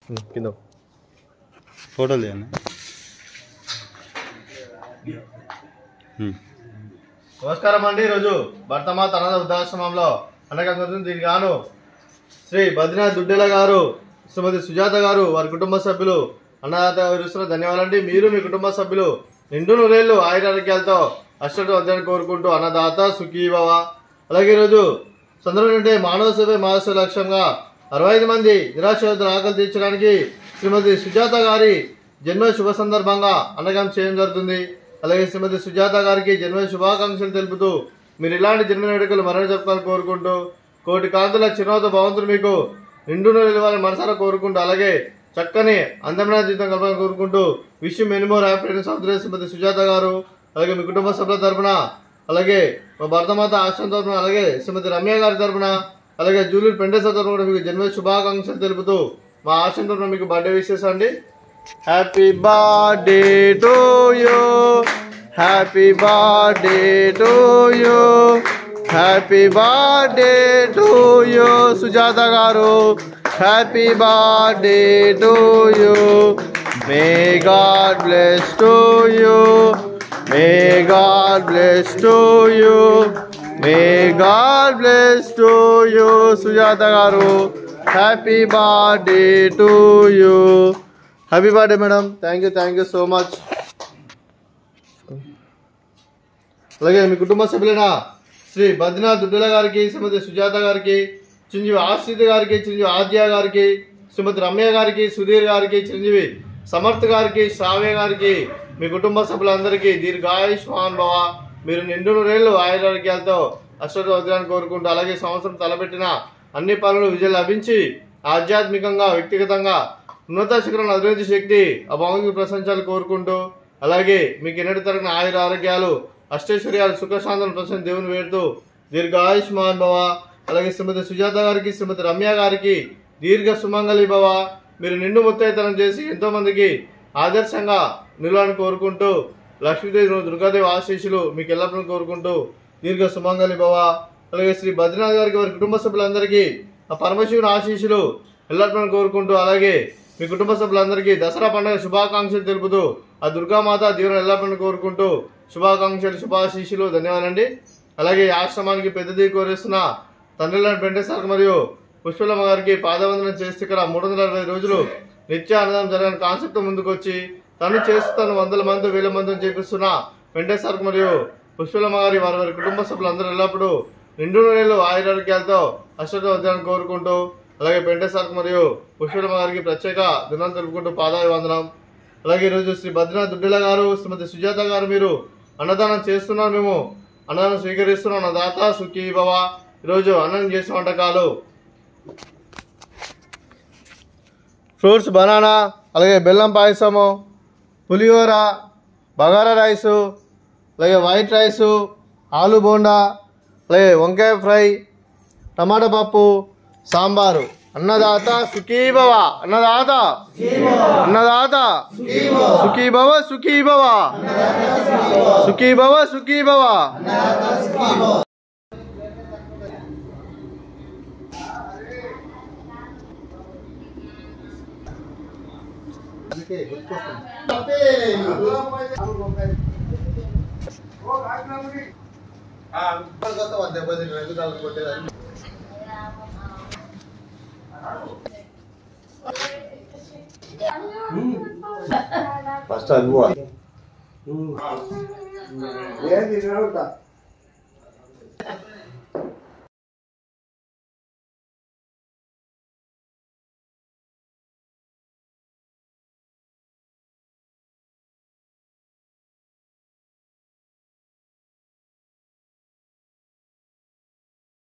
ఉమ్, కింద ఫోటోలు తీయండి నమస్కారం అండి ఈరోజు భర్తమాత అనాథ వృద్ధాశ్రమంలో అనగా దీనికి గాను శ్రీ బద్రీనాథ్ దుడ్డెల గారు శ్రీమతి సుజాత గారు వారి కుటుంబ సభ్యులు అన్నదాత విరుస్తున్న ధన్యవాదాలండి మీరు మీ కుటుంబ సభ్యులు నిండు నూరేళ్లు ఆయురారోగ్యాలతో అష్టటు అధ్యయనం కోరుకుంటూ అన్నదాత సుఖీభవ అలాగే ఈరోజు సందర్భం అంటే మానవ సేవ మానవ లక్ష్యంగా అరవై ఐదు మంది నిరాశ్రతుల ఆకలి తీర్చడానికి శ్రీమతి సుజాత గారి జన్మ శుభ సందర్భంగా అన్నగం చేయడం జరుగుతుంది అలాగే శ్రీమతి సుజాత గారికి జన్మ శుభాకాంక్షలు తెలుపుతూ మీరు ఇలాంటి జన్మ వేడుకలు మరణ జరుపుకోవాలని కోరుకుంటూ కోటి కాంతుల చిరునవ్వుతో భగవంతుడు మీకు నిండు నిలవాలని మనసారా కోరుకుంటూ అలాగే చక్కని అందమైన జీవితం కలపాలని కోరుకుంటూ విష్ మెనిమోర్ హ్యాపీ సౌదరి శ్రీమతి సుజాత గారు అలాగే మీ కుటుంబ సభ్యుల తరపున అలాగే మా భరతమాత ఆశ్రమం తరపున అలాగే శ్రీమతి రమ్య గారి తరపున అలాగే జూలియర్ పెండేసా తరపున కూడా మీకు జన్మ శుభాకాంక్షలు తెలుపుతూ మా ఆశ్రమం తరపున మీకు బర్త్డే విషెస్ అండి happy birthday to you happy birthday to you happy birthday to you Sujatha గారు happy birthday to you may god bless to you may god bless to you may god bless to you Sujatha గారు happy birthday to you happy birthday madam thank you thank you so much అలాగే మీ కుటుంబ సభ్యులైన శ్రీ బద్రీనాథ్ దుడ్డల గారికి శ్రీమతి సుజాత గారికి చిరంజీవి ఆశ్రిత గారికి చిరంజీవి ఆద్య గారికి శ్రీమతి రమ్య గారికి సుధీర్ గారికి చిరంజీవి సమర్థ్ గారికి శ్రావ్య గారికి మీ కుటుంబ సభ్యులందరికీ దీర్ఘాయుష్మాన్ భవ మీరు నిండు నూరేళ్లు ఆయురారోగ్యాలతో అష్టరు వదిలాన్ని కోరుకుంటూ అలాగే సంవత్సరం తలపెట్టిన అన్ని పనులు విజయం లభించి ఆధ్యాత్మికంగా వ్యక్తిగతంగా ఉన్నత శిఖరం అభివృద్ధి శక్తి ఆ భగవంతుని ప్రశంసాలు కోరుకుంటూ అలాగే మీకు ఎన్నటి తరగిన ఆయుర ఆరోగ్యాలు అష్టైశ్వర్యాలు సుఖశాంతులు ప్రశ్న దేవుని వేడుతూ దీర్ఘాయుష్మాన్ భవ అలాగే శ్రీమతి సుజాత గారికి శ్రీమతి రమ్య గారికి దీర్ఘ సుమంగళి భవ మీరు నిండు ముత్తైతనం చేసి ఎంతో మందికి ఆదర్శంగా నిలవాలని కోరుకుంటూ లక్ష్మీదేవి దుర్గాదేవి ఆశీస్సులు మీకు ఎల్లప్పుడూ కోరుకుంటూ దీర్ఘ సుమంగళి భవ అలాగే శ్రీ బద్రీనాథ్ గారికి వారి కుటుంబ సభ్యులందరికీ ఆ పరమశివుని ఆశీస్సులు ఎల్లప్పుడూ కోరుకుంటూ అలాగే మీ కుటుంబ సభ్యులందరికీ దసరా పండుగ శుభాకాంక్షలు తెలుపుతూ ఆ దుర్గామాత దీవెన ఎల్లప్పుడూ కోరుకుంటూ శుభాకాంక్షలు శుభాశీస్సులు ధన్యవాదాలండి అలాగే ఈ ఆశ్రమానికి పెద్దది కోరేస్తున్న తండ్రిలాంటి వెంకటేశ్వర మరియు పుష్పలమ్మ గారికి పాదవందనం చేస్తే ఇక్కడ మూడు వందల అరవై రోజులు నిత్య అన్నదానం జరగని కాన్సెప్ట్ ముందుకు వచ్చి తను చేస్తున్న వందల మంది వేల మందిని చేపిస్తున్న వెంకటేశ్వర మరియు పుష్పలమ్మ గారి వారి వారి కుటుంబ సభ్యులందరూ ఎల్లప్పుడూ నిండు నెలలు ఆయురారోగ్యాలతో అష్టతో వద్దాలని కోరుకుంటూ అలాగే వెంకటేశ్వర మరియు పుష్పలమ్మ గారికి ప్రత్యేక దినాలు తెలుపుకుంటూ పాదాయ వందనం అలాగే ఈరోజు శ్రీ బద్రీనాథ్ దుడ్డిల గారు శ్రీమతి సుజాత గారు మీరు అన్నదానం చేస్తున్నాం మేము అన్నదానం స్వీకరిస్తున్నాం నా దాత సుఖీ భవ ఈరోజు అన్నం చేసిన వంటకాలు ఫ్రూట్స్ బనానా అలాగే బెల్లం పాయసము పులిహోర బగారా రైసు అలాగే వైట్ రైసు ఆలు బోండా అలాగే వంకాయ ఫ్రై టమాటా పప్పు సాంబారు అన్నదాత సుఖీభవ అన్నదాత అన్నదాత సుఖీభవ సుఖీభవ సుఖీభవ సుఖీభవ ఫస్ట్ అనుభవం ఏం తినవుతా